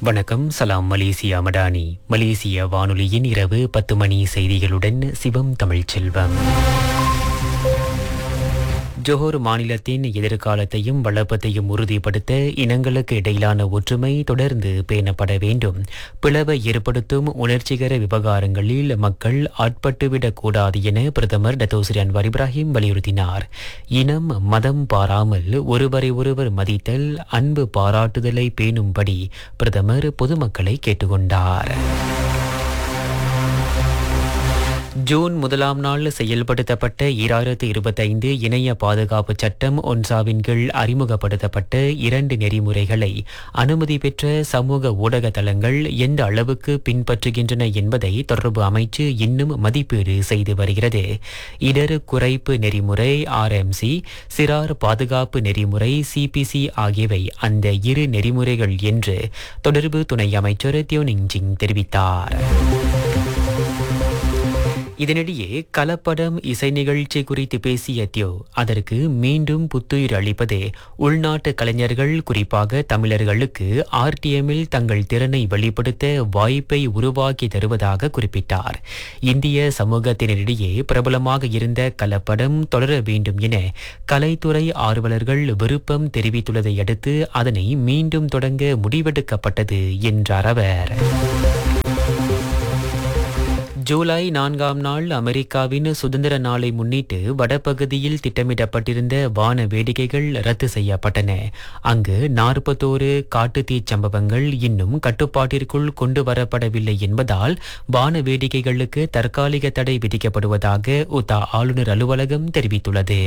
வணக்கம் சலாம் மலேசியா மடானி மலேசிய வானொலியின் இரவு பத்து மணி செய்திகளுடன் சிவம் தமிழ்ச்செல்வம் ஜோஹர் மாநிலத்தின் எதிர்காலத்தையும் வளப்பத்தையும் உறுதிப்படுத்த இனங்களுக்கு இடையிலான ஒற்றுமை தொடர்ந்து பேணப்பட வேண்டும் பிளவை ஏற்படுத்தும் உணர்ச்சிகர விவகாரங்களில் மக்கள் ஆட்பட்டுவிடக் கூடாது என பிரதமர் டத்தோஸ்ரீ அன்வார் இப்ராஹிம் வலியுறுத்தினார் இனம் மதம் பாராமல் ஒருவரை ஒருவர் மதித்தல் அன்பு பாராட்டுதலை பேணும்படி பிரதமர் பொதுமக்களை கேட்டுக்கொண்டார் ஜூன் முதலாம் நாள் செயல்படுத்தப்பட்ட ஈராயிரத்து இருபத்தைந்து இணைய பாதுகாப்பு சட்டம் ஒன்சாவின் கீழ் அறிமுகப்படுத்தப்பட்ட இரண்டு நெறிமுறைகளை அனுமதி பெற்ற சமூக ஊடக தளங்கள் எந்த அளவுக்கு பின்பற்றுகின்றன என்பதை தொடர்பு அமைச்சு இன்னும் மதிப்பீடு செய்து வருகிறது இடர் குறைப்பு நெறிமுறை ஆர்எம்சி சிறார் பாதுகாப்பு நெறிமுறை சிபிசி ஆகியவை அந்த இரு நெறிமுறைகள் என்று தொடர்பு துணை அமைச்சர் தியோனிங் ஜிங் தெரிவித்தார் இதனிடையே கலப்படம் இசை நிகழ்ச்சி குறித்து பேசிய தியோ அதற்கு மீண்டும் புத்துயிர் அளிப்பதே உள்நாட்டு கலைஞர்கள் குறிப்பாக தமிழர்களுக்கு ஆர்டிஎம்மில் தங்கள் திறனை வெளிப்படுத்த வாய்ப்பை உருவாக்கி தருவதாக குறிப்பிட்டார் இந்திய சமூகத்தினரிடையே பிரபலமாக இருந்த கலப்படம் தொடர வேண்டும் என கலைத்துறை ஆர்வலர்கள் விருப்பம் தெரிவித்துள்ளதை அடுத்து அதனை மீண்டும் தொடங்க முடிவெடுக்கப்பட்டது என்றார் அவர் ஜூலை நான்காம் நாள் அமெரிக்காவின் சுதந்திர நாளை முன்னிட்டு வடபகுதியில் திட்டமிடப்பட்டிருந்த வான வேடிக்கைகள் ரத்து செய்யப்பட்டன அங்கு நாற்பத்தோரு காட்டுத்தீ சம்பவங்கள் இன்னும் கட்டுப்பாட்டிற்குள் கொண்டு வரப்படவில்லை என்பதால் வான வேடிக்கைகளுக்கு தற்காலிக தடை விதிக்கப்படுவதாக உத்தா ஆளுநர் அலுவலகம் தெரிவித்துள்ளது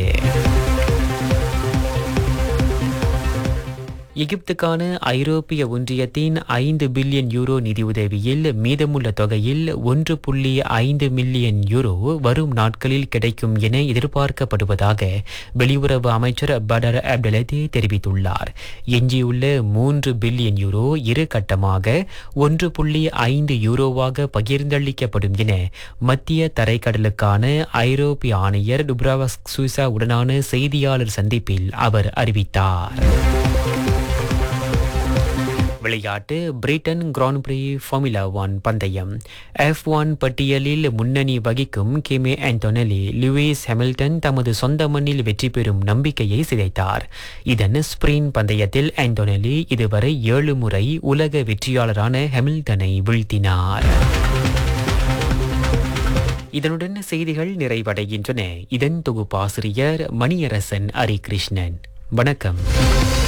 எகிப்துக்கான ஐரோப்பிய ஒன்றியத்தின் ஐந்து பில்லியன் யூரோ நிதியுதவியில் மீதமுள்ள தொகையில் ஒன்று புள்ளி ஐந்து மில்லியன் யூரோ வரும் நாட்களில் கிடைக்கும் என எதிர்பார்க்கப்படுவதாக வெளியுறவு அமைச்சர் படர் அப்டலதே தெரிவித்துள்ளார் எஞ்சியுள்ள மூன்று பில்லியன் யூரோ இரு கட்டமாக ஒன்று புள்ளி ஐந்து யூரோவாக பகிர்ந்தளிக்கப்படும் என மத்திய தரைக்கடலுக்கான ஐரோப்பிய ஆணையர் டுப்ராவஸ் சுசா உடனான செய்தியாளர் சந்திப்பில் அவர் அறிவித்தார் விளையாட்டு Britain grand prix formula one பந்தயம் எஃப் ஒன் பட்டியலில் முன்னணி வகிக்கும் கிமே ஆண்டோனலி லூயிஸ் ஹாமில்டன் தமது சொந்த மண்ணில் வெற்றி பெறும் நம்பிக்கையை சிதைத்தார் இதன் ஸ்பிரின் பந்தயத்தில் ஆண்டோனலி இதுவரை ஏழு முறை உலக வெற்றியாளரான ஹாமில்டனை வீழ்த்தினார் இதனுடன் செய்திகள் நிறைவடைகின்றன இதன் தொகுப்பாசிரியர் மணியரசன் ஹரிகிருஷ்ணன் வணக்கம்